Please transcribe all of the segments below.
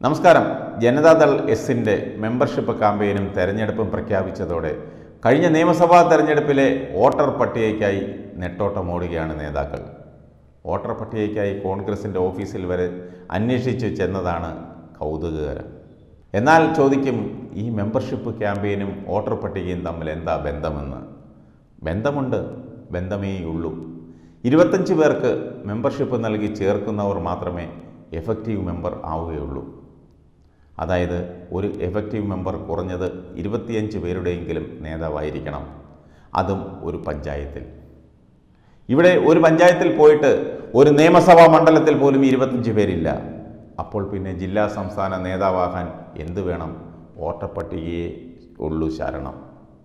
നമസ്കാരം ജനതാദൾ എസിൻ്റെ മെമ്പർഷിപ്പ് ക്യാമ്പയിനും തെരഞ്ഞെടുപ്പും പ്രഖ്യാപിച്ചതോടെ കഴിഞ്ഞ നിയമസഭാ തെരഞ്ഞെടുപ്പിലെ വോട്ടർ പട്ടികയ്ക്കായി നെട്ടോട്ടമോടുകയാണ് നേതാക്കൾ വോട്ടർ പട്ടികയ്ക്കായി കോൺഗ്രസിൻ്റെ ഓഫീസിൽ വരെ അന്വേഷിച്ചു ചെന്നതാണ് കൗതുകകരം എന്നാൽ ചോദിക്കും ഈ മെമ്പർഷിപ്പ് ക്യാമ്പയിനും വോട്ടർ പട്ടികയും തമ്മിൽ എന്താ ബന്ധമെന്ന് ബന്ധമുണ്ട് ബന്ധമേയുള്ളൂ ഇരുപത്തഞ്ച് പേർക്ക് മെമ്പർഷിപ്പ് നൽകി ചേർക്കുന്നവർ മാത്രമേ എഫക്റ്റീവ് മെമ്പർ ആവുകയുള്ളൂ അതായത് ഒരു എഫക്റ്റീവ് മെമ്പർ കുറഞ്ഞത് ഇരുപത്തിയഞ്ച് പേരുടെയെങ്കിലും നേതാവായിരിക്കണം അതും ഒരു പഞ്ചായത്തിൽ ഇവിടെ ഒരു പഞ്ചായത്തിൽ പോയിട്ട് ഒരു നിയമസഭാ മണ്ഡലത്തിൽ പോലും ഇരുപത്തഞ്ച് പേരില്ല അപ്പോൾ പിന്നെ ജില്ലാ സംസ്ഥാന നേതാവാകാൻ എന്ത് വേണം വോട്ടർ പട്ടികയെ ഉള്ളൂ ശരണം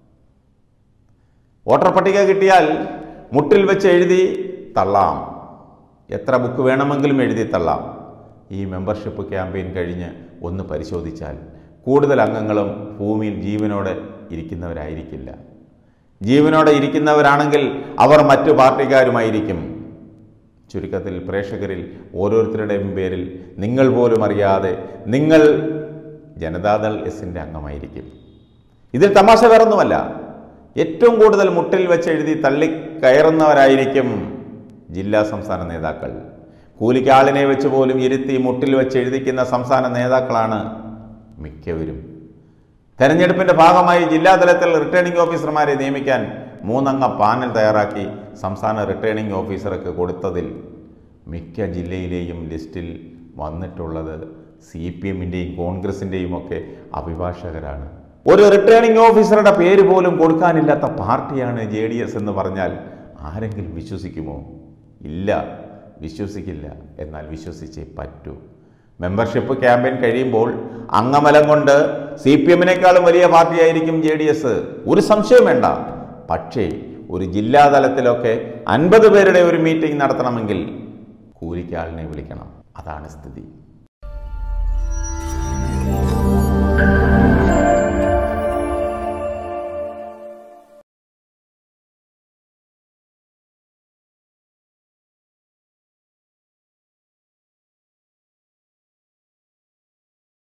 വോട്ടർ പട്ടിക കിട്ടിയാൽ മുട്ടിൽ വെച്ച് എഴുതി തള്ളാം എത്ര ബുക്ക് വേണമെങ്കിലും എഴുതി തള്ളാം ഈ മെമ്പർഷിപ്പ് ക്യാമ്പയിൻ കഴിഞ്ഞ് ഒന്ന് പരിശോധിച്ചാൽ കൂടുതൽ അംഗങ്ങളും ഭൂമിയിൽ ജീവനോടെ ഇരിക്കുന്നവരായിരിക്കില്ല ജീവനോടെ ഇരിക്കുന്നവരാണെങ്കിൽ അവർ മറ്റു പാർട്ടിക്കാരുമായിരിക്കും ചുരുക്കത്തിൽ പ്രേക്ഷകരിൽ ഓരോരുത്തരുടെയും പേരിൽ നിങ്ങൾ പോലും അറിയാതെ നിങ്ങൾ ജനതാദൾ എസിൻ്റെ അംഗമായിരിക്കും ഇതിൽ തമാശ വേറൊന്നുമല്ല ഏറ്റവും കൂടുതൽ മുട്ടിൽ വെച്ച് എഴുതി തള്ളി കയറുന്നവരായിരിക്കും ജില്ലാ സംസ്ഥാന നേതാക്കൾ കൂലിക്ക് ആളിനെ വെച്ച് പോലും ഇരുത്തി മുട്ടിൽ വെച്ച് എഴുതിക്കുന്ന സംസ്ഥാന നേതാക്കളാണ് മിക്കവരും തെരഞ്ഞെടുപ്പിന്റെ ഭാഗമായി ജില്ലാതലത്തിൽ റിട്ടേണിംഗ് ഓഫീസർമാരെ നിയമിക്കാൻ മൂന്നംഗ പാനൽ തയ്യാറാക്കി സംസ്ഥാന റിട്ടേണിംഗ് ഓഫീസർക്ക് കൊടുത്തതിൽ മിക്ക ജില്ലയിലെയും ലിസ്റ്റിൽ വന്നിട്ടുള്ളത് സി പി എമ്മിൻ്റെയും കോൺഗ്രസിൻ്റെയും ഒക്കെ അഭിഭാഷകരാണ് ഒരു റിട്ടേണിംഗ് ഓഫീസറുടെ പേര് പോലും കൊടുക്കാനില്ലാത്ത പാർട്ടിയാണ് ജെ ഡി എസ് എന്ന് പറഞ്ഞാൽ ആരെങ്കിലും വിശ്വസിക്കുമോ ഇല്ല വിശ്വസിക്കില്ല എന്നാൽ വിശ്വസിച്ചേ പറ്റൂ മെമ്പർഷിപ്പ് ക്യാമ്പയിൻ കഴിയുമ്പോൾ അംഗമലം കൊണ്ട് സി പി എമ്മിനേക്കാളും വലിയ പാർട്ടിയായിരിക്കും ജെ ഡി എസ് ഒരു സംശയം വേണ്ട പക്ഷേ ഒരു ജില്ലാതലത്തിലൊക്കെ അൻപത് പേരുടെ ഒരു മീറ്റിംഗ് നടത്തണമെങ്കിൽ കൂലിക്കാളിനെ വിളിക്കണം അതാണ് സ്ഥിതി